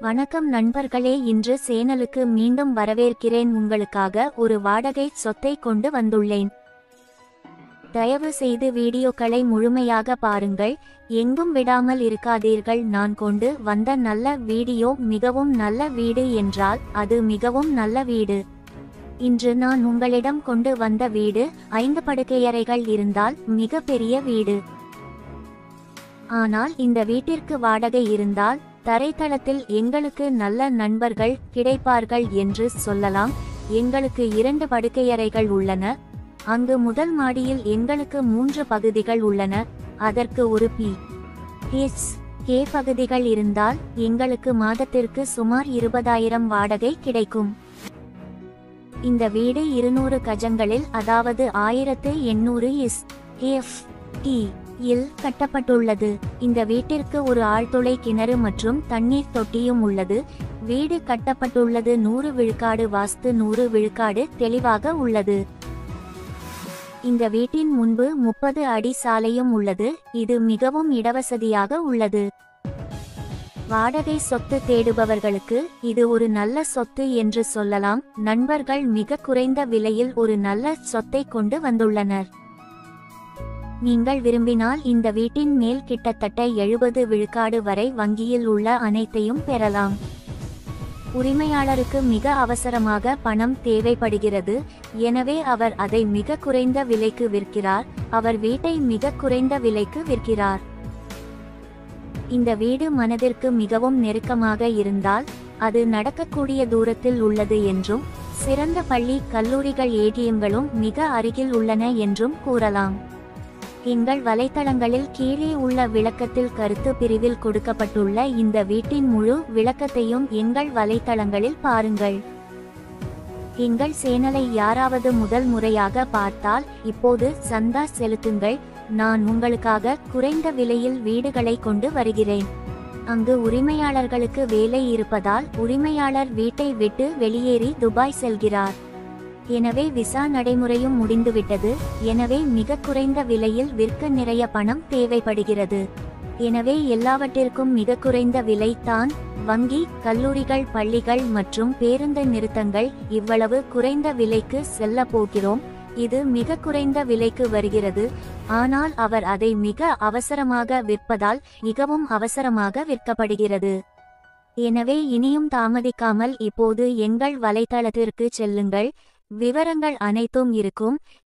வணக்கம் நண்பர்களே இன்று சேனலுக்கு மீண்டும் வரவேற்கிறேன் உங்களுக்காக ஒரு வாடகை சொத்தை கொண்டு வந்துள்ளேன் தயவு செய்து வீடியோக்களை முழுமையாக பாருங்கள் எங்கும் விடாமல் இருக்காதீர்கள் நான் கொண்டு வந்த நல்ல வீடியோ மிகவும் நல்ல வீடு என்றால் அது மிகவும் நல்ல வீடு இன்று நான் உங்களிடம் கொண்டு வந்த வீடு ஐந்து படுக்கையறைகள் இருந்தால் மிக பெரிய வீடு ஆனால் இந்த வீட்டிற்கு வாடகை இருந்தால் தரைத்தளத்தில் எங்களுக்கு நல்ல நண்பர்கள் கிடைப்பார்கள் என்று சொல்லலாம் எங்களுக்கு இரண்டு படுக்கையறைகள் உள்ளன அங்கு முதல் மாடியில் எங்களுக்கு மூன்று பகுதிகள் உள்ளன அதற்கு ஒரு பி எஸ் கே பகுதிகள் இருந்தால் எங்களுக்கு மாதத்திற்கு சுமார் இருபதாயிரம் வாடகை கிடைக்கும் இந்த வீடு இருநூறு கஜங்களில் அதாவது ஆயிரத்து எண்ணூறு எஸ் எஃப் டி இல் கட்டப்பட்டுள்ளது இந்த வீட்டிற்கு ஒரு ஆழ்துளை கிணறு மற்றும் தண்ணீர் தொட்டியும் உள்ளது வீடு கட்டப்பட்டுள்ளது நூறு விழுக்காடு வாஸ்து நூறு விழுக்காடு தெளிவாக உள்ளது இந்த வீட்டின் முன்பு முப்பது அடி சாலையும் உள்ளது இது மிகவும் இடவசதியாக உள்ளது வாடகை சொத்து தேடுபவர்களுக்கு இது ஒரு நல்ல சொத்து என்று சொல்லலாம் நண்பர்கள் மிக குறைந்த விலையில் ஒரு நல்ல சொத்தை கொண்டு வந்துள்ளனர் நீங்கள் விரும்பினால் இந்த வீட்டின் மேல் கிட்டத்தட்ட எழுபது விழுக்காடு வரை வங்கியில் உள்ள அனைத்தையும் பெறலாம் உரிமையாளருக்கு மிக அவசரமாக பணம் தேவைப்படுகிறது எனவே அவர் அதை மிக குறைந்த விலைக்கு விற்கிறார் அவர் வீட்டை மிக குறைந்த விலைக்கு விற்கிறார் இந்த வீடு மனதிற்கு மிகவும் நெருக்கமாக இருந்தால் அது நடக்கக்கூடிய தூரத்தில் உள்ளது என்றும் சிறந்த பள்ளி கல்லூரிகள் ஏடிஎம்களும் மிக அருகில் உள்ளன என்றும் கூறலாம் எங்கள் வலைத்தளங்களில் கீழே உள்ள விளக்கத்தில் கருத்து பிரிவில் கொடுக்கப்பட்டுள்ள இந்த வீட்டின் முழு விளக்கத்தையும் எங்கள் வலைத்தளங்களில் பாருங்கள் எங்கள் சேனலை யாராவது முதல் முறையாக பார்த்தால் இப்போது சந்தா செலுத்துங்கள் நான் உங்களுக்காக குறைந்த விலையில் வீடுகளை கொண்டு வருகிறேன் அங்கு உரிமையாளர்களுக்கு வேலை இருப்பதால் உரிமையாளர் வீட்டை விட்டு வெளியேறி துபாய் செல்கிறார் எனவே விசா நடைமுறையும் முடிந்துவிட்டது எனவே மிக குறைந்த விலையில் விற்க நிறைய பணம் தேவைப்படுகிறது எனவே எல்லாவற்றிற்கும் மிக குறைந்த விலை தான் வங்கி கல்லூரிகள் பள்ளிகள் மற்றும் பேருந்து நிறுத்தங்கள் இவ்வளவு குறைந்த விலைக்கு செல்ல போகிறோம் இது மிக குறைந்த விலைக்கு வருகிறது ஆனால் அவர் அதை மிக அவசரமாக விற்பதால் மிகவும் அவசரமாக விற்கப்படுகிறது எனவே இனியும் தாமதிக்காமல் இப்போது எங்கள் வலைத்தளத்திற்கு செல்லுங்கள் விவரங்கள் அனைத்தும் இருக்கும்